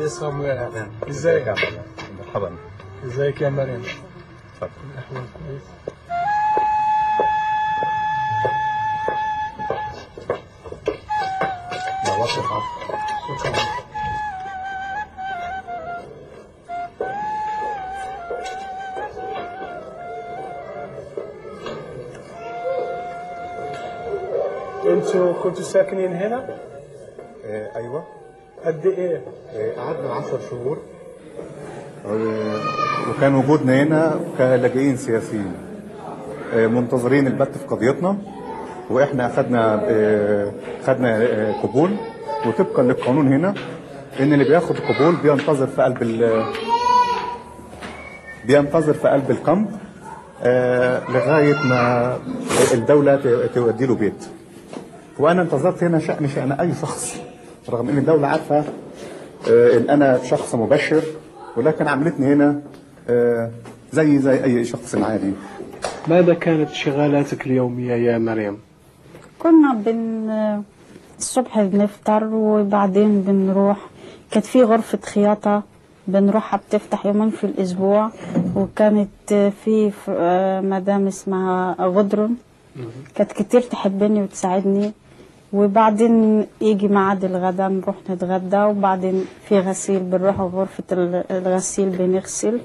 يا صامويل اهلا ازيك يا عبد الله؟ مرحبا ازيك يا مريم اتفضل الاحوال كويس نورت العصر شكرا انتوا كنتوا ساكنين هنا؟ آه، ايوه قد ايه؟ آه، قعدنا 10 شهور آه، وكان وجودنا هنا كلاجئين سياسيين آه، منتظرين البت في قضيتنا واحنا اخذنا آه، خدنا آه، قبول وطبقا للقانون هنا ان اللي بياخد قبول بينتظر في قلب ال- بينتظر في قلب الكامب آه، لغايه ما الدوله ت- تودي له بيت وانا انتظرت هنا شأن شأن اي شخص رغم ان الدولة عارفة آه، ان انا شخص مبشر ولكن عملتني هنا آه، زي زي اي شخص عادي ماذا كانت شغالاتك اليومية يا مريم؟ كنا بن الصبح بنفطر وبعدين بنروح كانت في غرفة خياطة بنروحها بتفتح يومين في الأسبوع وكانت في ف- آه، مدام اسمها غدرن كانت كتير تحبني وتساعدني وبعدين يجي ميعاد الغداء نروح نتغدى وبعدين في غسيل بنروح غرفة ال- الغسيل بنغسل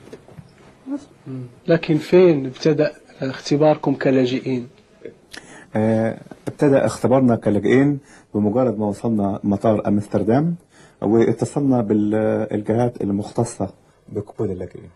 لكن فين ابتدأ اختباركم كلاجئين؟ آه، ابتدى اختبارنا كلاجئين بمجرد ما وصلنا مطار امستردام واتصلنا بالجهات المختصة بقبول اللاجئين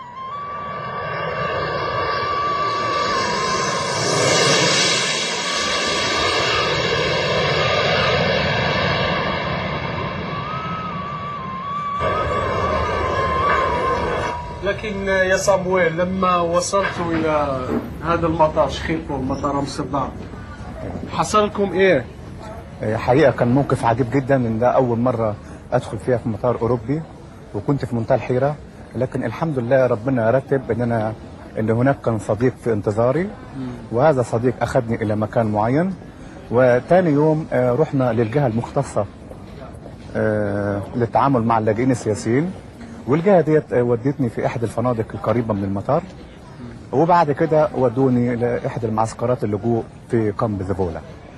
لكن يا صامويل لما وصلتوا إلى هذا المطار شخيركم مطار أمستردام حصل لكم إيه؟ آه، حقيقة كان موقف عجيب جدا ان ده اول مرة ادخل فيها في مطار اوروبي وكنت في منتهى الحيرة لكن الحمد لله ربنا رتب ان انا ان هناك كان صديق في انتظاري وهذا صديق اخذني الى مكان معين وتاني يوم آه، رحنا للجهة المختصة آه، للتعامل مع اللاجئين السياسيين والجهة ديت آه، ودتني في احد الفنادق القريبة من المطار وبعد كده ودوني لاحد المعسكرات اللجوء في كامب زيفولا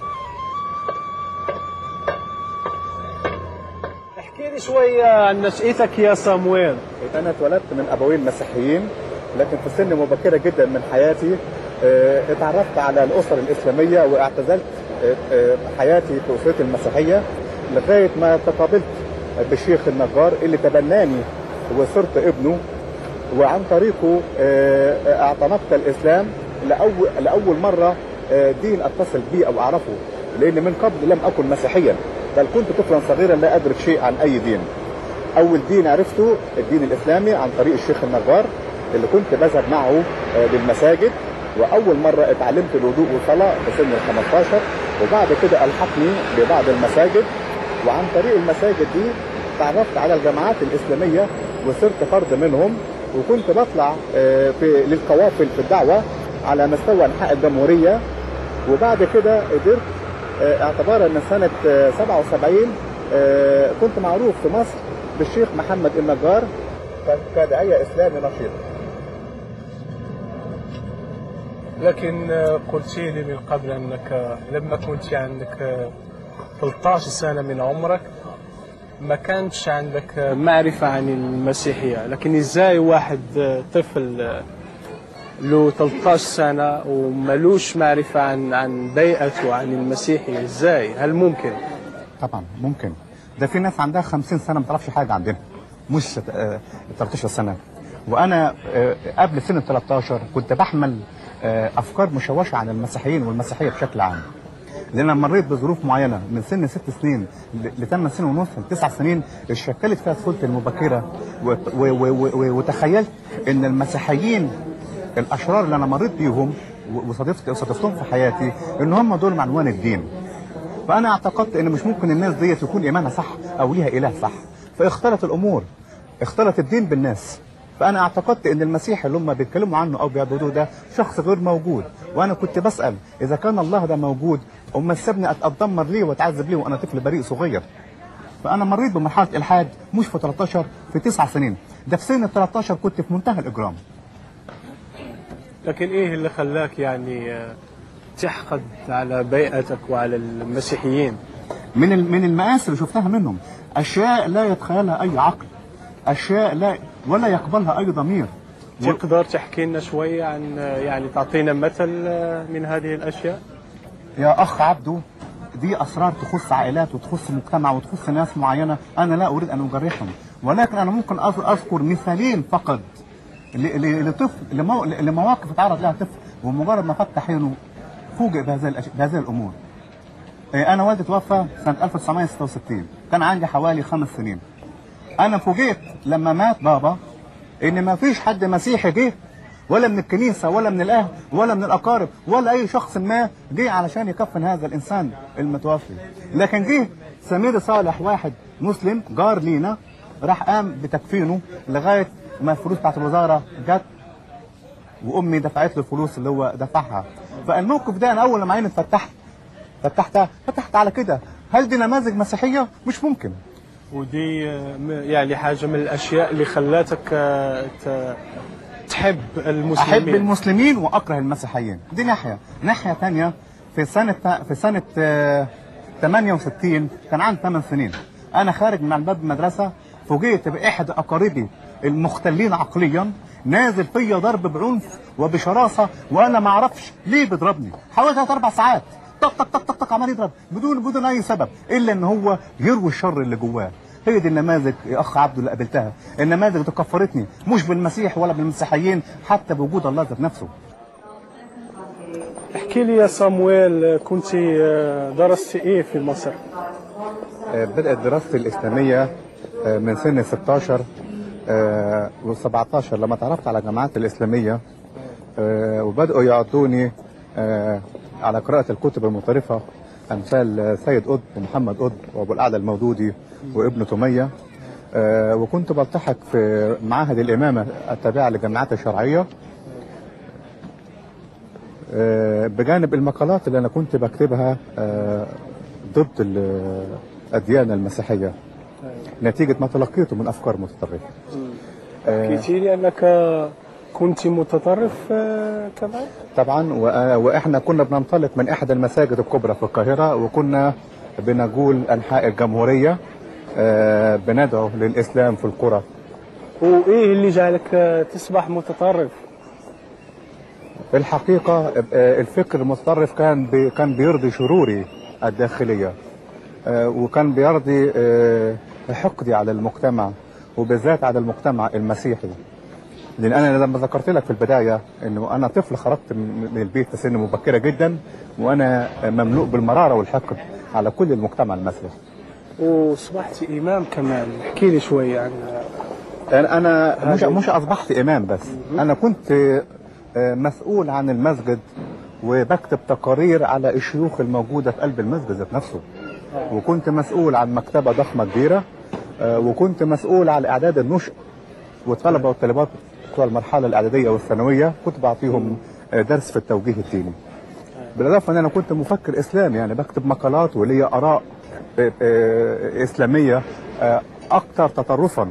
احكي لي شوية عن نشأتك يا صامويل أنا اتولدت من أبوين مسيحيين لكن في سن مبكرة جدا من حياتي آه، اتعرفت على الأسر الإسلامية واعتزلت آه، آه، حياتي في أسرتي المسيحية لغاية ما تقابلت بالشيخ النجار اللي تبناني وصرت ابنه وعن طريقه آه، اعتنقت الإسلام لأول, لأول مرة آه، دين أتصل به أو أعرفه لأن من قبل لم أكن مسيحيا بل كنت طفلا صغيرا لا أدرك شيء عن أي دين اول دين عرفته الدين الاسلامي عن طريق الشيخ النجار اللي كنت بذهب معه آه، للمساجد واول مره اتعلمت الوضوء والصلاه في سن ال 15 وبعد كده الحقني ببعض المساجد وعن طريق المساجد دي تعرفت على الجماعات الاسلاميه وصرت فرد منهم وكنت بطلع آه، في للقوافل في الدعوه على مستوى انحاء الجمهوريه وبعد كده قدرت آه، اعتبارا من سنه آه، 77 آه، كنت معروف في مصر بالشيخ محمد النجار ك- كداعيه اسلامي نشيط لكن آه، قلت لي من قبل أنك آه، لما كنت عندك آه، 13 سنة من عمرك ما كانش عندك آه، معرفة عن المسيحية لكن إزاي واحد آه، طفل آه، له 13 سنة وملوش معرفة عن عن بيئته وعن المسيحية إزاي هل ممكن طبعا ممكن ده في ناس عندها 50 سنه ما تعرفش حاجه عندنا مش آه، 13 سنه وانا آه، قبل سن ال 13 كنت بحمل آه، افكار مشوشه عن المسيحيين والمسيحيه بشكل عام لان أنا مريت بظروف معينه من سن ست سنين ل 8 سنين ونص لتسع سنين اشكلت فيها طفولتي المبكره وت- و- و- و- وتخيلت ان المسيحيين الاشرار اللي انا مريت بيهم و- وصادفت صادفتهم في حياتي ان هم دول معنوان الدين فانا اعتقدت ان مش ممكن الناس ديت يكون ايمانها صح او ليها اله صح فاختلط الامور اختلط الدين بالناس فانا اعتقدت ان المسيح اللي هم بيتكلموا عنه او بيعبدوه ده شخص غير موجود وانا كنت بسال اذا كان الله ده موجود امال سابني اتدمر ليه واتعذب ليه وانا طفل بريء صغير فانا مريت بمرحله الحاد مش في 13 في 9 سنين ده في سن ال 13 كنت في منتهى الاجرام لكن ايه اللي خلاك يعني آه، تحقد على بيئتك وعلى المسيحيين من ال- من المآسي اللي شفتها منهم اشياء لا يتخيلها اي عقل اشياء لا ولا يقبلها اي ضمير تقدر تحكي لنا شوية عن آه، يعني تعطينا مثل آه، من هذه الأشياء يا اخ عبده دي اسرار تخص عائلات وتخص مجتمع وتخص ناس معينه انا لا اريد ان اجرحهم ولكن انا ممكن أذ- اذكر مثالين فقط ل- ل- لطفل لمو- لمواقف اتعرض لها طفل ومجرد ما فتح عينه فوجئ بهذه الأش- بهذه الامور إيه، انا والدي توفى سنه 1966 كان عندي حوالي خمس سنين انا فوجئت لما مات بابا ان ما فيش حد مسيحي جه ولا من الكنيسه ولا من الاهل ولا من الاقارب ولا اي شخص ما جه علشان يكفن هذا الانسان المتوفي لكن جه سمير صالح واحد مسلم جار لينا راح قام بتكفينه لغايه ما الفلوس بتاعت الوزاره جت وامي دفعت له الفلوس اللي هو دفعها فالموقف ده انا اول لما عيني اتفتحت فتحتها فتحت على كده هل دي نماذج مسيحيه مش ممكن ودي آه، م- يعني حاجة من الأشياء اللي خلاتك آه، ت- تحب المسلمين احب المسلمين واكره المسيحيين دي ناحيه ناحيه ثانيه في سنه في سنه آه، 68 كان عندي 8 سنين انا خارج من باب المدرسه فوجئت باحد اقاربي المختلين عقليا نازل فيا ضرب بعنف وبشراسه وانا ما اعرفش ليه بيضربني حوالي ثلاث اربع ساعات طق طق طق طق طق عمال يضرب بدون بدون اي سبب الا ان هو يروي الشر اللي جواه هي دي النماذج يا اخ عبده اللي قابلتها النماذج اللي كفرتني مش بالمسيح ولا بالمسيحيين حتى بوجود الله ذات نفسه احكي لي يا صامويل آه، كنت آه، درست ايه في مصر بدأت دراستي الإسلامية آه، من سن 16 و17 لما تعرفت على الجامعات الإسلامية آه، وبدأوا يعطوني آه، على قراءة الكتب المطرفة أمثال آه، سيد قطب ومحمد قطب وأبو الأعلى المودودي وابن تمية آه، وكنت بلتحق في معاهد الإمامة التابعة للجامعات الشرعية آه، بجانب المقالات اللي أنا كنت بكتبها آه، ضد ال- الديانة المسيحية نتيجة ما تلقيته من أفكار متطرفة آه، حكيتي لي أنك آه، كنت متطرف آه، كمان طبعا وأ- واحنا كنا بننطلق من احدى المساجد الكبرى في القاهره وكنا بنقول انحاء الجمهوريه آه، بندعو للاسلام في القرى وايه اللي جعلك آه، تصبح متطرف في الحقيقه آه، الفكر المتطرف كان بي كان بيرضي شروري الداخليه آه، وكان بيرضي آه، حقدي على المجتمع وبالذات على المجتمع المسيحي لان انا لما ذكرت لك في البدايه انه انا طفل خرجت من من البيت في سن مبكره جدا وانا مملوء بالمراره والحقد على كل المجتمع المسيحي وصبحت إمام كمان احكي لي شوية عن انا انا مش مش اصبحت امام بس انا كنت آه، مسؤول عن المسجد وبكتب تقارير على الشيوخ الموجوده في قلب المسجد ذات نفسه وكنت مسؤول عن مكتبه ضخمه كبيره آه، وكنت مسؤول على اعداد النشء والطلبه والطالبات بتوع المرحله الاعداديه والثانويه كنت بعطيهم آه، درس في التوجيه الديني بالاضافه ان انا كنت مفكر اسلامي يعني بكتب مقالات وليا اراء آه، آه، اسلاميه آه، اكثر تطرفا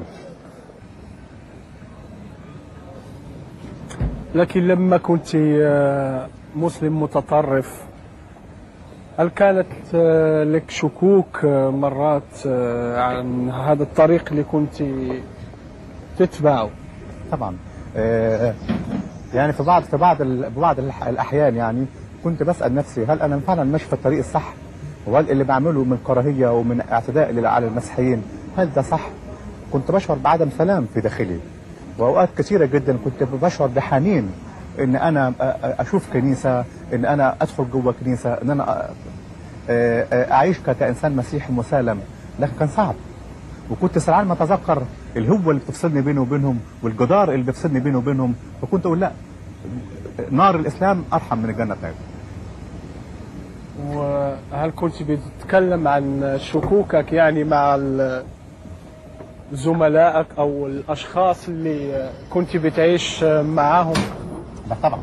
لكن لما كنت آه، مسلم متطرف هل كانت آه، لك شكوك آه، مرات آه، عن هذا الطريق اللي كنت تتبعه طبعا آه، يعني في بعض في بعض ال- بعض الح- الاحيان يعني كنت بسال نفسي هل انا فعلا ماشي في الطريق الصح؟ وهل اللي بعمله من كراهيه ومن اعتداء لل- على المسيحيين هل ده صح؟ كنت بشعر بعدم سلام في داخلي واوقات كثيره جدا كنت بشعر بحنين ان انا أ- أ- اشوف كنيسه ان انا ادخل جوه كنيسه ان انا أ- آه، آه، اعيش ك- كانسان مسيحي مسالم لكن كان صعب وكنت سرعان ما اتذكر الهوه اللي بتفصلني بيني وبينهم والجدار اللي بيفصلني بيني وبينهم فكنت اقول لا نار الاسلام ارحم من الجنه بتاعتي وهل كنت بتتكلم عن شكوكك يعني مع ال- زملائك او الاشخاص اللي كنت بتعيش معاهم ده طبعا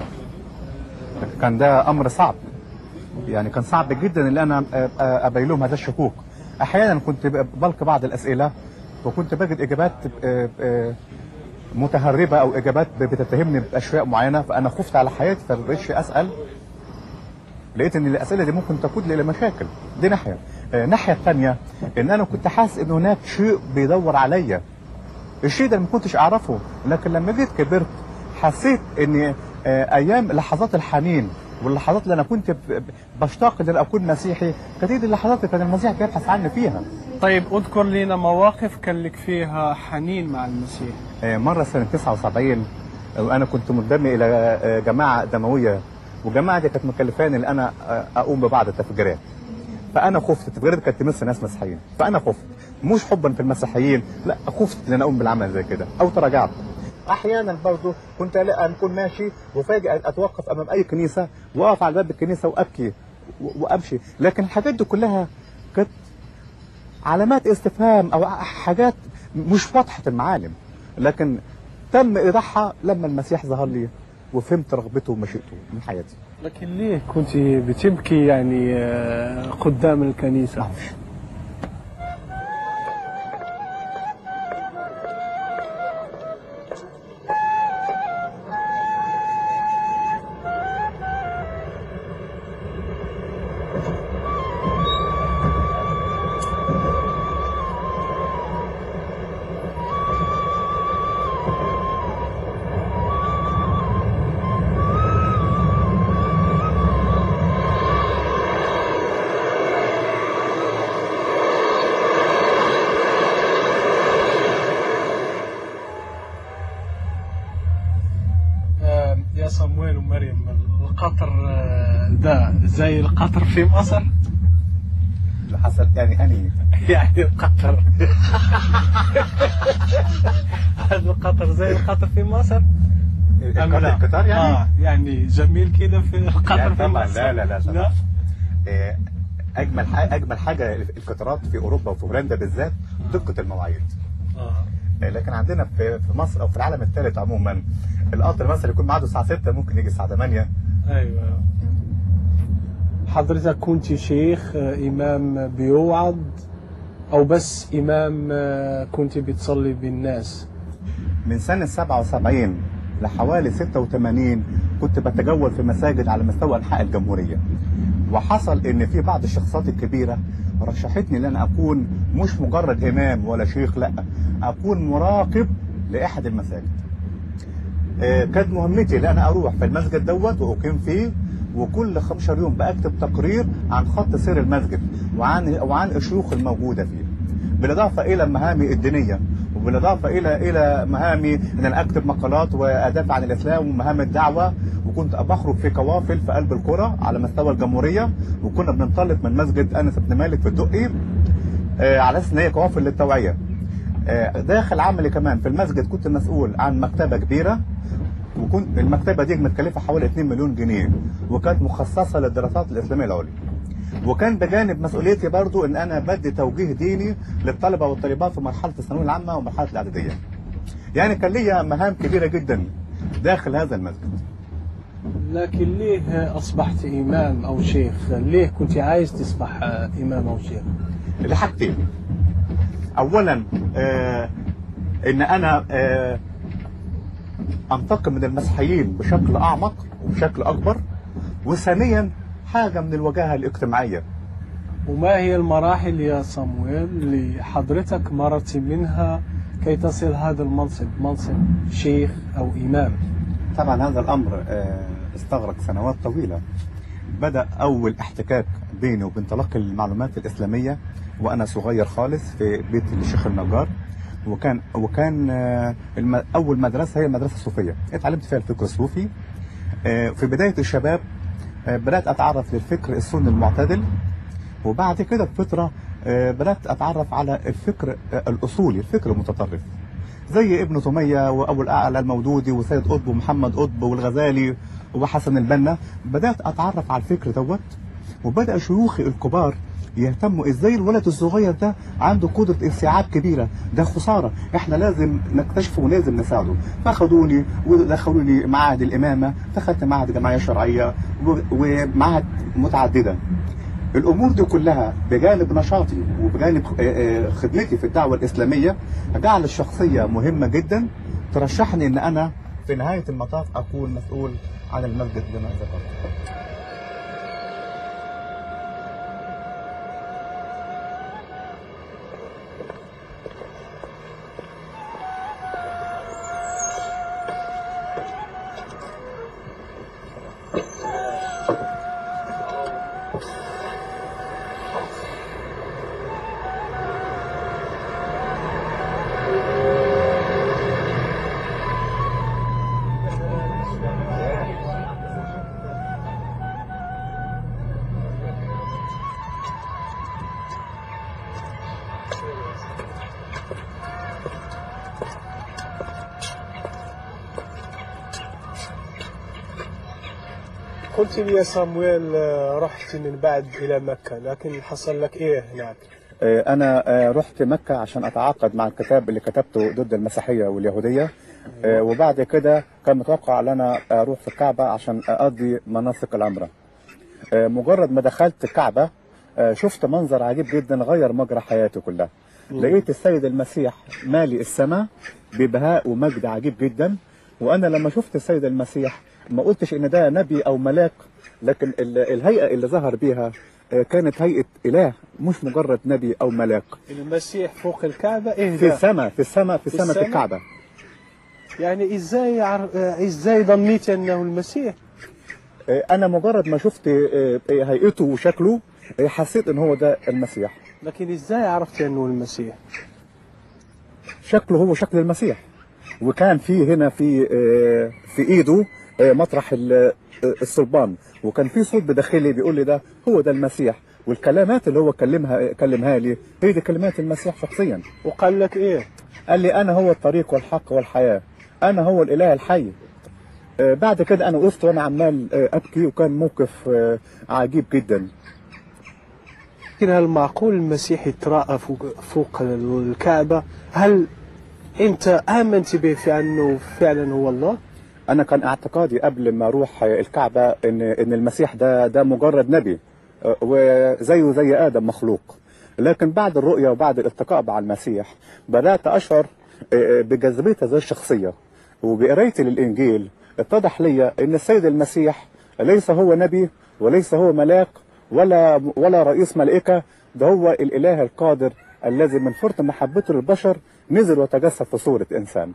كان ده امر صعب يعني كان صعب جدا ان انا أ- أ- ابين لهم هذا الشكوك احيانا كنت ب- بلقي بعض الاسئله وكنت بجد اجابات آه، آه، متهربه او اجابات بتتهمني باشياء معينه فانا خفت على حياتي فما بقتش اسال لقيت ان الاسئله دي ممكن تقود لي الى مشاكل دي ناحيه آه، الناحيه الثانيه ان انا كنت حاسس ان هناك شيء بيدور عليا الشيء ده ما كنتش اعرفه لكن لما جيت كبرت حسيت ان آه، ايام لحظات الحنين واللحظات اللي انا كنت ب- ب- بشتاق ان أنا اكون مسيحي كانت هي دي اللحظات اللي كان المسيح بيبحث عني فيها طيب اذكر لنا مواقف كان لك فيها حنين مع المسيح آه، مرة سنة 79 وأنا كنت منضم إلى آه، جماعة دموية والجماعة دي كانت مكلفاني إن أنا آه، أقوم ببعض التفجيرات فأنا خفت التفجيرات دي كانت تمس ناس مسيحيين فأنا خفت مش حبا في المسيحيين لا خفت إن أنا أقوم بالعمل زي كده أو تراجعت أحيانا برضو كنت ألاقي أكون ماشي وفجأة أتوقف أمام أي كنيسة وأقف على باب الكنيسة وأبكي و- وأمشي لكن الحاجات دي كلها كانت علامات استفهام او حاجات مش واضحه المعالم لكن تم ايضاحها لما المسيح ظهر لي وفهمت رغبته ومشيئته من حياتي لكن ليه كنت بتبكي يعني آه، قدام الكنيسة آه، يا صمويل ومريم القطر آه، ده زي القطر في مصر حصل يعني اني يعني القطر هذا القطر زي القطر في مصر أم لا؟ القطار يعني آه يعني جميل كده في القطر لا في طبعا مصر لا لا لا طبعا. لا آه، اجمل حاجه اجمل حاجه القطارات في اوروبا وفي هولندا بالذات دقه المواعيد آه. آه، لكن عندنا في في مصر او في العالم الثالث عموما القطر مثلا يكون ميعاده الساعه 6 ممكن يجي الساعه 8 ايوه حضرتك كنت شيخ آه، امام بيوعظ او بس امام آه، كنت بتصلي بالناس من سنة 77 لحوالي 86 كنت بتجول في مساجد على مستوى أنحاء الجمهورية وحصل إن في بعض الشخصيات الكبيرة رشحتني إن أنا أكون مش مجرد إمام ولا شيخ لا أكون مراقب لأحد المساجد آه، كانت مهمتي ان انا اروح في المسجد دوت واقيم فيه وكل 15 يوم بكتب تقرير عن خط سير المسجد وعن وعن الشيوخ الموجوده فيه بالاضافه الى مهامي الدينيه وبالاضافه الى الى مهامي ان انا اكتب مقالات وادافع عن الاسلام ومهام الدعوه وكنت بخرج في قوافل في قلب القرى على مستوى الجمهوريه وكنا بننطلق من مسجد انس بن مالك في الدقي آه، على اساس ان هي قوافل للتوعيه آه، داخل عملي كمان في المسجد كنت مسؤول عن مكتبه كبيره وكنت المكتبه دي متكلفه حوالي 2 مليون جنيه وكانت مخصصه للدراسات الاسلاميه العليا وكان بجانب مسؤوليتي برضو ان انا بدي توجيه ديني للطلبه والطالبات في مرحله الثانويه العامه ومرحله الاعداديه يعني كان ليا مهام كبيره جدا داخل هذا المسجد لكن ليه اصبحت امام او شيخ ليه كنت عايز تصبح آه، امام او شيخ لحاجتين اولا آه ان انا آه انتقم من المسيحيين بشكل اعمق وبشكل اكبر وثانيا حاجه من الوجاهه الاجتماعيه وما هي المراحل يا صمويل اللي حضرتك مررت منها كي تصل هذا المنصب منصب شيخ او امام طبعا هذا الامر آه، استغرق سنوات طويله بدا اول احتكاك بيني وبين تلقي المعلومات الاسلاميه وانا صغير خالص في بيت الشيخ النجار وكان وكان آه، الم- اول مدرسه هي المدرسه الصوفيه اتعلمت فيها الفكر الصوفي آه، في بدايه الشباب آه، بدات اتعرف للفكر السني المعتدل وبعد كده بفتره آه، بدات اتعرف على الفكر آه، الاصولي الفكر المتطرف زي ابن تيميه وابو الاعلى المودودي وسيد قطب ومحمد قطب والغزالي وحسن البنا بدات اتعرف على الفكر دوت وبدا شيوخي الكبار يهتموا ازاي الولد الصغير ده عنده قدره استيعاب كبيره ده خساره احنا لازم نكتشفه ولازم نساعده فاخدوني ودخلوني معهد الامامه دخلت معهد جمعيه شرعيه و- ومعهد متعدده الامور دي كلها بجانب نشاطي وبجانب آه، آه، خدمتي في الدعوه الاسلاميه جعل الشخصيه مهمه جدا ترشحني ان انا في نهايه المطاف اكون مسؤول عن المسجد بما ذكرت قلت لي يا صامويل آه، رحت من بعد إلى مكة لكن حصل لك إيه هناك آه، انا آه، رحت مكه عشان اتعاقد مع الكتاب اللي كتبته ضد المسيحيه واليهوديه آه، وبعد كده كان متوقع ان انا اروح في الكعبه عشان اقضي مناسك العمره آه، مجرد ما دخلت الكعبه آه، شفت منظر عجيب جدا غير مجرى حياتي كلها لقيت السيد المسيح مالي السماء ببهاء ومجد عجيب جدا وانا لما شفت السيد المسيح ما قلتش ان ده نبي او ملاك لكن ال- الهيئه اللي ظهر بيها آه، كانت هيئه اله مش مجرد نبي او ملاك المسيح فوق الكعبة إيه في ده؟ السماء في السماء في في سماء السماء؟ الكعبه يعني إزاي يعر... آه، إزاي ظنيت أنه المسيح آه، انا مجرد ما شفت آه، آه، هيئته وشكله آه، حسيت ان هو ده المسيح لكن إزاي عرفت أنه المسيح شكله هو شكل المسيح وكان في هنا في آه، في ايده آه، مطرح ال- آه، الصلبان وكان في صوت بداخلي بيقول لي ده هو ده المسيح والكلمات اللي هو كلمها كلمها لي هي دي كلمات المسيح شخصيا وقال لك إيه قال لي انا هو الطريق والحق والحياه انا هو الاله الحي آه، بعد كده انا وقفت وانا عمال آه، ابكي وكان موقف آه، عجيب جدا لكن هل معقول المسيح يتراءى فوق, فوق الكعبة هل أنت آمنت به في أنه فعلا هو الله انا كان اعتقادي قبل ما اروح الكعبه ان ان المسيح ده ده مجرد نبي أه، وزيه زي ادم مخلوق لكن بعد الرؤيه وبعد الالتقاء مع المسيح بدات اشعر أه، بجاذبيه هذه الشخصيه وبقرايتي للانجيل اتضح لي ان السيد المسيح ليس هو نبي وليس هو ملاك ولا ولا رئيس ملائكه ده هو الاله القادر الذي من فرط محبته للبشر نزل وتجسد في صوره انسان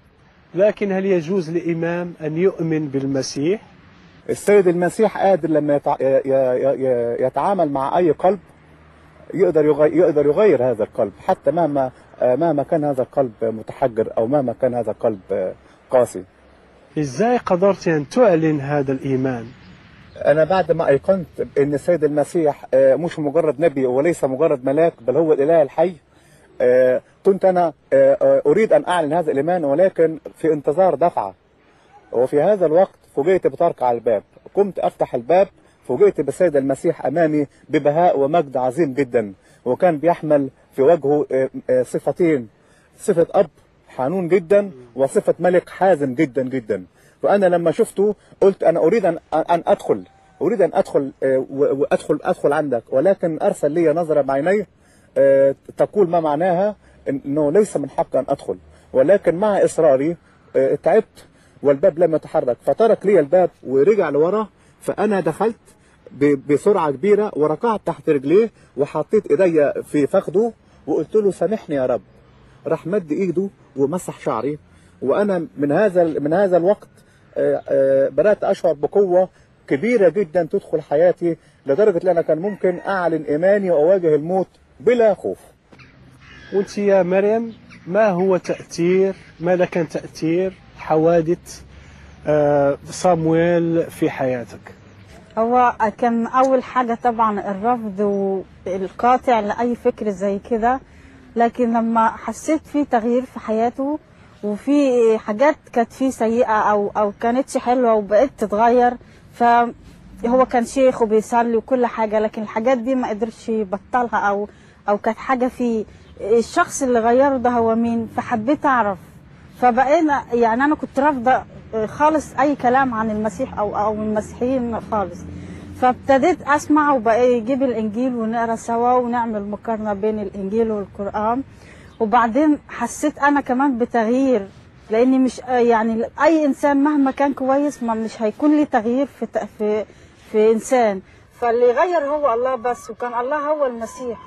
لكن هل يجوز لإمام أن يؤمن بالمسيح السيد المسيح قادر لما يتع... ي... ي... ي... يتعامل مع اي قلب يقدر يغير يقدر يغير هذا القلب حتى مهما آه، مهما كان هذا القلب متحجر او مهما كان هذا القلب آه، قاسي إزاي قدرت أن تعلن هذا الإيمان انا بعد ما ايقنت ان السيد المسيح آه، مش مجرد نبي وليس مجرد ملاك بل هو الاله الحي آه، كنت انا آه، آه، اريد ان اعلن هذا الايمان ولكن في انتظار دفعه وفي هذا الوقت فوجئت بطرق على الباب قمت افتح الباب فوجئت بالسيد المسيح امامي ببهاء ومجد عظيم جدا وكان بيحمل في وجهه آه، آه، صفتين صفة أب حنون جدا وصفة ملك حازم جدا جدا فأنا لما شفته قلت أنا أريد أن أن أدخل أريد أن أدخل آه، و- وأدخل أدخل عندك ولكن أرسل لي نظرة بعينيه آه، تقول ما معناها أنه ليس من حق أن أدخل ولكن مع إصراري آه، تعبت والباب لم يتحرك فترك لي الباب ورجع لورا فأنا دخلت ب- بسرعة كبيرة وركعت تحت رجليه وحطيت إيديا في فخده وقلت له سامحني يا رب راح مد ايده ومسح شعري وانا من هذا من هذا الوقت آه، آه، بدات اشعر بقوه كبيره جدا تدخل حياتي لدرجه ان انا كان ممكن اعلن ايماني واواجه الموت بلا خوف وأنت يا مريم ما هو تأثير ماذا كان تأثير حوادث آه، صامويل في حياتك هو كان أول حاجة طبعا الرفض والقاطع لأي فكر زي كده لكن لما حسيت في تغيير في حياته وفي حاجات كانت فيه سيئة أو أو كانتش حلوة وبقت تتغير فهو كان شيخ وبيصلي وكل حاجة لكن الحاجات دي ما قدرش يبطلها أو أو كانت حاجة فيه الشخص اللي غيره ده هو مين فحبيت أعرف فبقينا يعني انا كنت رافضه خالص اي كلام عن المسيح او او المسيحيين خالص فابتديت اسمع وبقى يجيب الانجيل ونقرا سوا ونعمل مقارنه بين الانجيل والقران وبعدين حسيت انا كمان بتغيير لاني مش يعني اي انسان مهما كان كويس ما مش هيكون لي تغيير في ت- في في انسان فاللي غير هو الله بس وكان الله هو المسيح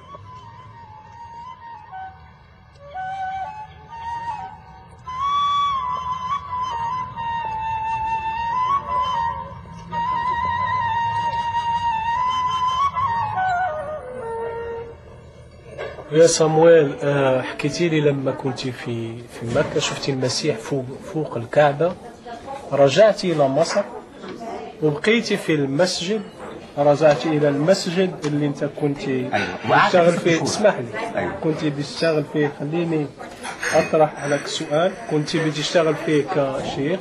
يا صمويل آه، حكيتي لي لما كنت في في مكة شفتي المسيح فوق فوق الكعبة رجعتي إلى مصر وبقيتي في المسجد رجعتي إلى المسجد اللي أنت كنت وقعدت تشتغل ست فيه شهور. اسمح لي أيوة. كنت بتشتغل فيه خليني أطرح عليك سؤال كنت بتشتغل فيه كشيخ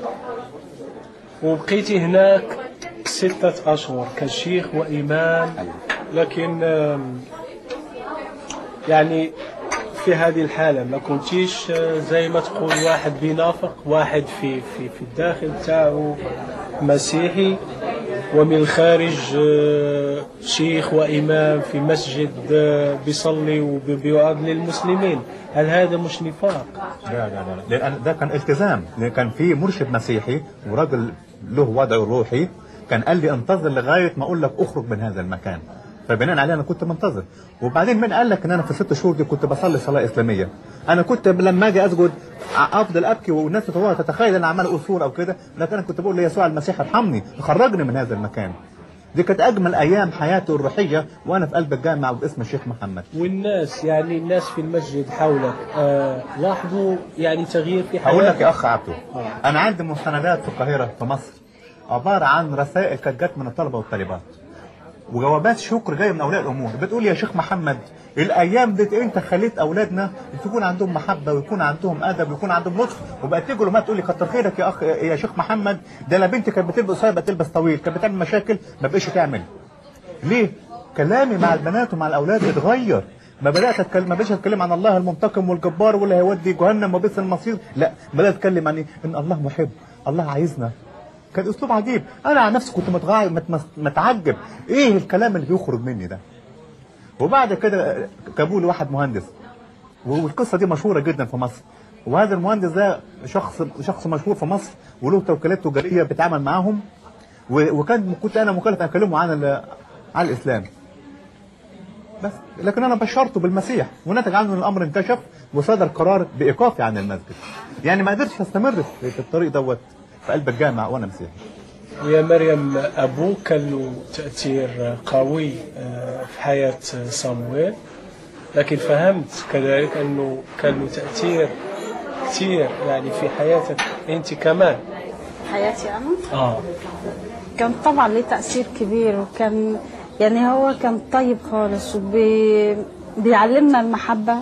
وبقيتي هناك ستة أشهر كشيخ وإمام لكن آم، يعني في هذه الحالة ما كنتيش آه، زي ما تقول واحد بينافق واحد في في في الداخل تاعو مسيحي ومن الخارج آه، شيخ وإمام في مسجد آه، بيصلي وبيوعظ للمسلمين هل هذا مش نفاق؟ لا لا لا لان ده كان التزام لان كان في مرشد مسيحي وراجل له وضعه الروحي كان قال لي انتظر لغايه ما اقول لك اخرج من هذا المكان فبناء عليه انا كنت منتظر وبعدين من قال لك ان انا في الست شهور دي كنت بصلي صلاه اسلاميه انا كنت لما اجي اسجد ع- افضل ابكي والناس تتوقع تتخيل انا عمال اصول او كده لكن انا كنت بقول ليسوع المسيح ارحمني خرجني من هذا المكان دي كانت اجمل ايام حياتي الروحيه وانا في قلب الجامع باسم الشيخ محمد والناس يعني الناس في المسجد حولك آه لاحظوا يعني تغيير في حياتك هقول لك يا اخ عبده انا عندي مستندات في القاهره في مصر عباره عن رسائل كانت جت من الطلبه والطالبات وجوابات شكر جايه من اولياء الامور بتقول يا شيخ محمد الايام دي انت خليت اولادنا تكون عندهم محبه ويكون عندهم ادب ويكون عندهم لطف وبقت تيجي الامهات تقول لي كتر خيرك يا اخ يا شيخ محمد ده انا بنتي كانت بتلبس قصير بقت تلبس طويل كانت بتعمل مشاكل ما بقتش تعمل ليه؟ كلامي مع البنات ومع الاولاد اتغير ما بدات اتكلم ما بقتش اتكلم عن الله المنتقم والجبار واللي هيودي جهنم وبئس المصير لا بدات اتكلم عن إيه؟ ان الله محب الله عايزنا كان اسلوب عجيب انا عن نفسي كنت متغاير مت- متعجب ايه الكلام اللي بيخرج مني ده وبعد كده جابوا لي واحد مهندس والقصه دي مشهوره جدا في مصر وهذا المهندس ده شخص شخص مشهور في مصر وله توكيلات تجاريه بيتعامل معاهم و- وكان كنت انا مكلف اكلمه عن ال- عن الاسلام بس لكن انا بشرته بالمسيح ونتج عنه ان الامر انكشف وصدر قرار بايقافي عن المسجد يعني ما قدرتش استمر في في الطريق دوت في قلب الجامع وانا مسيحي ويا مريم أبوك كان له تأثير قوي آه، في حياة صامويل لكن فهمت كذلك أنه كان له تأثير كثير يعني في حياتك أنت كمان حياتي انا آه كان طبعا ليه تأثير كبير وكان يعني هو كان طيب خالص وبيعلمنا المحبة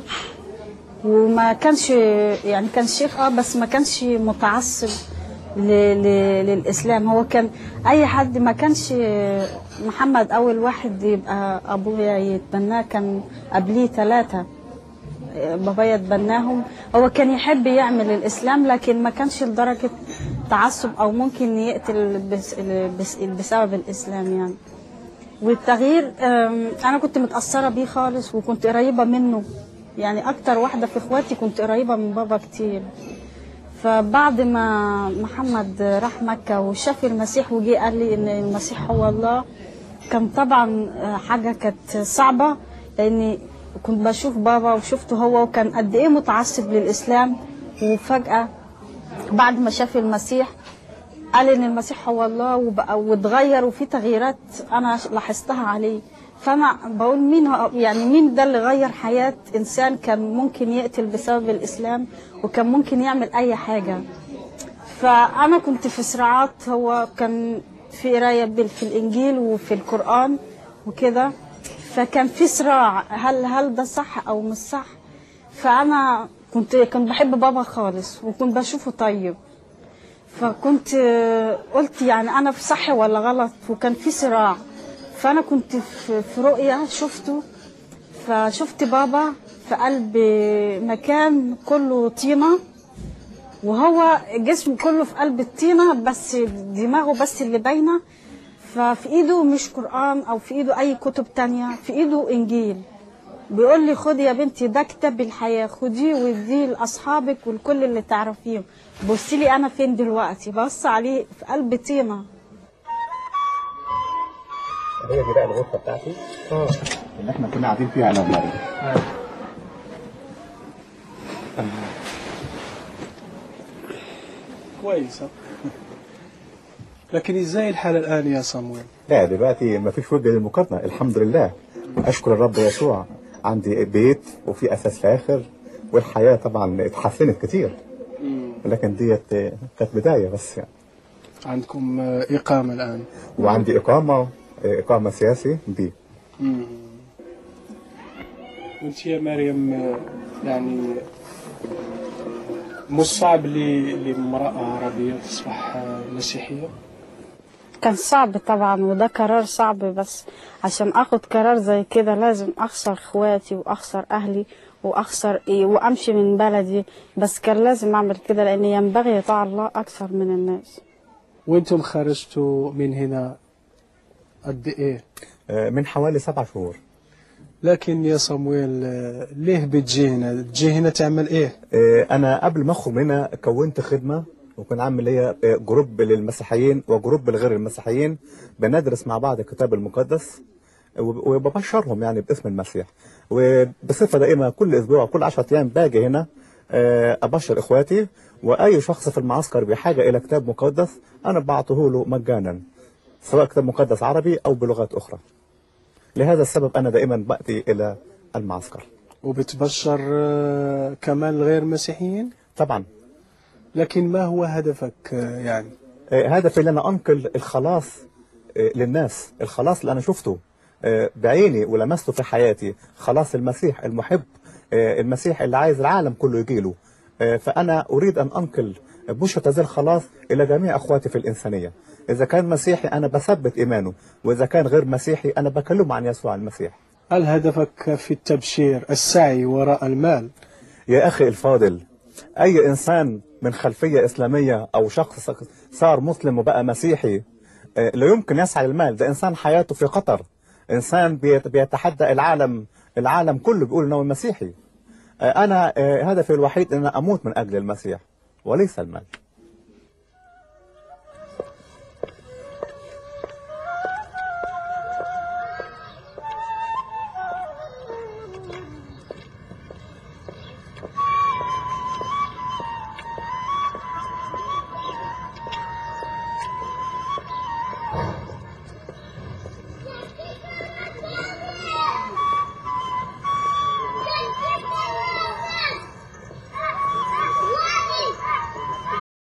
وما كانش يعني كان شيخ اه بس ما كانش متعصب ل... ل... للإسلام هو كان أي حد ما كانش محمد أول واحد يبقى أبويا يتبناه كان قبليه ثلاثة بابايا اتبناهم هو كان يحب يعمل الاسلام لكن ما كانش لدرجه تعصب او ممكن يقتل بس بس بسبب الاسلام يعني والتغيير أم، انا كنت متاثره بيه خالص وكنت قريبه منه يعني اكتر واحده في اخواتي كنت قريبه من بابا كتير فبعد ما محمد راح مكة وشاف المسيح وجي قال لي إن المسيح هو الله كان طبعا حاجة كانت صعبة لأني كنت بشوف بابا وشفته هو وكان قد إيه متعصب للإسلام وفجأة بعد ما شاف المسيح قال إن المسيح هو الله وبقى واتغير وفي تغييرات أنا لاحظتها عليه فأنا بقول مين هو- يعني مين ده اللي غير حياة إنسان كان ممكن يقتل بسبب الإسلام وكان ممكن يعمل أي حاجة فأنا كنت في صراعات هو كان في قراية بال- في الإنجيل وفي القرآن وكده فكان في صراع هل هل ده صح أو مش صح فأنا كنت كنت بحب بابا خالص وكنت بشوفه طيب فكنت آه، قلت يعني انا في صح ولا غلط وكان في صراع فانا كنت في في رؤيه شفته فشفت بابا في قلب مكان كله طينه وهو جسمه كله في قلب الطينه بس دماغه بس اللي باينه ففي ايده مش قرآن او في ايده اي كتب تانية في ايده انجيل بيقول لي خدي يا بنتي ده كتاب الحياة خديه واديه لاصحابك ولكل اللي تعرفيهم بصي لي انا فين دلوقتي بص عليه في قلب طينة هي دي بقى الغرفه بتاعتي اه اللي احنا كنا قاعدين فيها انا ومريم كويس ها؟ لكن ازاي الحال الان يا صمويل؟ لا دلوقتي ما فيش وجه للمقارنه الحمد لله اشكر الرب يسوع عندي بيت وفي اساس فاخر والحياه طبعا اتحسنت كتير لكن ديت كانت بدايه بس يعني عندكم آه، اقامه الان وعندي اقامه اقامه سياسي دي وانت يا مريم آه، يعني مش صعب ل- لامرأة عربية تصبح آه، مسيحية؟ كان صعب طبعا وده قرار صعب بس عشان اخد قرار زي كده لازم اخسر اخواتي واخسر اهلي واخسر ايه وامشي من بلدي بس كان لازم اعمل كده لان ينبغي يطاع الله اكثر من الناس وانتم خرجتوا من هنا قد ايه؟ آه، من حوالي سبع شهور لكن يا صمويل آه، ليه بتجي هنا؟ تجي هنا تعمل ايه؟ آه، انا قبل ما اخرج من هنا كونت خدمه وكان عامل ليا آه، جروب للمسيحيين وجروب لغير المسيحيين بندرس مع بعض الكتاب المقدس وب- وببشرهم يعني باسم المسيح وبصفه دائمه كل اسبوع كل 10 ايام باجي هنا آه، ابشر اخواتي واي شخص في المعسكر بحاجه الى كتاب مقدس انا بعطيه له مجانا سواء كتاب مقدس عربي او بلغات اخرى لهذا السبب انا دائما باتي الى المعسكر وبتبشر آه، كمان غير مسيحيين؟ طبعا لكن ما هو هدفك آه، يعني؟ آه، هدفي ان انا انقل الخلاص آه، للناس الخلاص اللي انا شفته آه، بعيني ولمسته في حياتي خلاص المسيح المحب آه، المسيح اللي عايز العالم كله يجيله آه، فانا اريد ان انقل بشرة هذا الخلاص الى جميع اخواتي في الانسانيه اذا كان مسيحي انا بثبت ايمانه واذا كان غير مسيحي انا بكلمه عن يسوع المسيح هل هدفك في التبشير السعي وراء المال؟ يا أخي الفاضل أي إنسان من خلفية إسلامية أو شخص صار مسلم وبقى مسيحي آه، لا يمكن يسعى للمال ده إنسان حياته في خطر إنسان بيت- بيتحدى العالم العالم كله بيقول إنه مسيحي آه، أنا آه، هدفي الوحيد أن أموت من أجل المسيح وليس المال